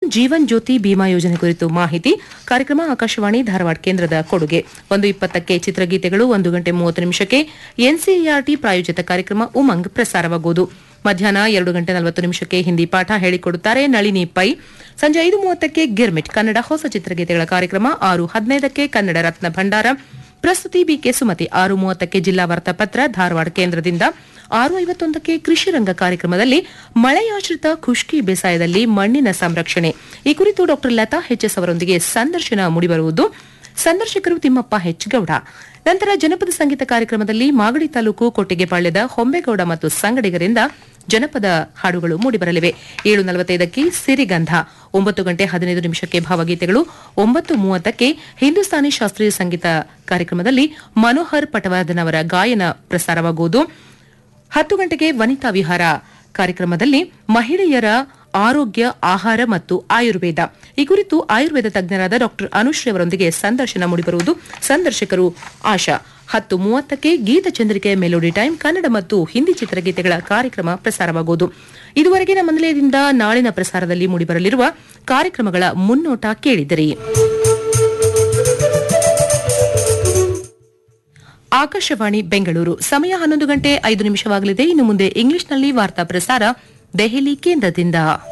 ಜೀವನ್ ಜ್ಯೋತಿ ಬಿಮಾ ಯೋಜನೆ ಕುರಿತು ಮಾಹಿತಿ ಕಾರ್ಯಕ್ರಮ ಆಕಾಶವಾಣಿ ಧಾರವಾಡ ಕೇಂದ್ರದ ಕೊಡುಗೆ ಒಂದು ಇಪ್ಪತ್ತಕ್ಕೆ ಚಿತ್ರಗೀತೆಗಳು ಒಂದು ಗಂಟೆ ಮೂವತ್ತು ನಿಮಿಷಕ್ಕೆ ಎನ್ಸಿಇಆರ್ಟಿ ಪ್ರಾಯೋಜಿತ ಕಾರ್ಯಕ್ರಮ ಉಮಂಗ್ ಪ್ರಸಾರವಾಗುವುದು ಮಧ್ಯಾಹ್ನ ಎರಡು ಗಂಟೆ ನಲವತ್ತು ನಿಮಿಷಕ್ಕೆ ಹಿಂದಿ ಪಾಠ ಹೇಳಿಕೊಡುತ್ತಾರೆ ನಳಿನಿ ಪೈ ಸಂಜೆ ಐದು ಮೂವತ್ತಕ್ಕೆ ಗಿರ್ಮಿಟ್ ಕನ್ನಡ ಹೊಸ ಚಿತ್ರಗೀತೆಗಳ ಕಾರ್ಯಕ್ರಮ ಆರು ಹದಿನೈದಕ್ಕೆ ಕನ್ನಡ ರತ್ನ ಭಂಡಾರ ಪ್ರಸ್ತುತಿ ಬಿಕೆ ಸುಮತಿ ಆರು ಮೂವತ್ತಕ್ಕೆ ಜಿಲ್ಲಾ ವಾರ್ತಾಪತ್ರ ಧಾರವಾಡ ಕೇಂದ್ರದಿಂದ ಆರು ಐವತ್ತೊಂದಕ್ಕೆ ಕೃಷಿ ರಂಗ ಕಾರ್ಯಕ್ರಮದಲ್ಲಿ ಮಳೆಯಾಶ್ರಿತ ಖುಷ್ಕಿ ಬೇಸಾಯದಲ್ಲಿ ಮಣ್ಣಿನ ಸಂರಕ್ಷಣೆ ಈ ಕುರಿತು ಡಾ ಲತಾ ಎಚ್ಎಸ್ ಅವರೊಂದಿಗೆ ಸಂದರ್ಶನ ಮೂಡಿಬರುವುದು ಸಂದರ್ಶಕರು ತಿಮ್ಮಪ್ಪ ಹೆಚ್ ಗೌಡ ನಂತರ ಜನಪದ ಸಂಗೀತ ಕಾರ್ಯಕ್ರಮದಲ್ಲಿ ಮಾಗಡಿ ತಾಲೂಕು ಕೊಟ್ಟಿಗೆಪಾಳ್ಯದ ಹೊಂಬೇಗೌಡ ಮತ್ತು ಸಂಗಡಿಗರಿಂದ ಜನಪದ ಹಾಡುಗಳು ಮೂಡಿಬರಲಿವೆ ಏಳು ನಲವತ್ತೈದಕ್ಕೆ ಸಿರಿಗಂಧ ಒಂಬತ್ತು ಗಂಟೆ ಹದಿನೈದು ನಿಮಿಷಕ್ಕೆ ಭಾವಗೀತೆಗಳು ಒಂಬತ್ತು ಮೂವತ್ತಕ್ಕೆ ಹಿಂದೂಸ್ತಾನಿ ಶಾಸ್ತ್ರೀಯ ಸಂಗೀತ ಕಾರ್ಯಕ್ರಮದಲ್ಲಿ ಮನೋಹರ್ ಪಟವರ್ಧನ್ ಅವರ ಗಾಯನ ಪ್ರಸಾರವಾಗುವುದು ಹತ್ತು ಗಂಟೆಗೆ ವನಿತಾ ವಿಹಾರ ಕಾರ್ಯಕ್ರಮದಲ್ಲಿ ಮಹಿಳೆಯರ ಆರೋಗ್ಯ ಆಹಾರ ಮತ್ತು ಆಯುರ್ವೇದ ಈ ಕುರಿತು ಆಯುರ್ವೇದ ತಜ್ಞರಾದ ಡಾಕ್ಟರ್ ಅನುಶ್ರೀ ಅವರೊಂದಿಗೆ ಸಂದರ್ಶನ ಮೂಡಿಬರುವುದು ಸಂದರ್ಶಕರು ಆಶಾ ಹತ್ತು ಮೂವತ್ತಕ್ಕೆ ಗೀತಚಂದ್ರಿಕೆ ಮೆಲೋಡಿ ಟೈಮ್ ಕನ್ನಡ ಮತ್ತು ಹಿಂದಿ ಚಿತ್ರಗೀತೆಗಳ ಕಾರ್ಯಕ್ರಮ ಪ್ರಸಾರವಾಗುವುದು ಇದುವರೆಗೆ ನಮ್ಮ ನಿಲಯದಿಂದ ನಾಳಿನ ಪ್ರಸಾರದಲ್ಲಿ ಮೂಡಿಬರಲಿರುವ ಕಾರ್ಯಕ್ರಮಗಳ ಮುನ್ನೋಟ ಕೇಳಿದಿರಿ ಆಕಾಶವಾಣಿ ಬೆಂಗಳೂರು ಸಮಯ ಹನ್ನೊಂದು ಗಂಟೆ ಐದು ನಿಮಿಷವಾಗಲಿದೆ ಇನ್ನು ಮುಂದೆ ಇಂಗ್ಲಿಷ್ನಲ್ಲಿ ವಾರ್ತಾ ಪ್ರಸಾರ ದೆಹಲಿ ಕೇಂದ್ರದಿಂದ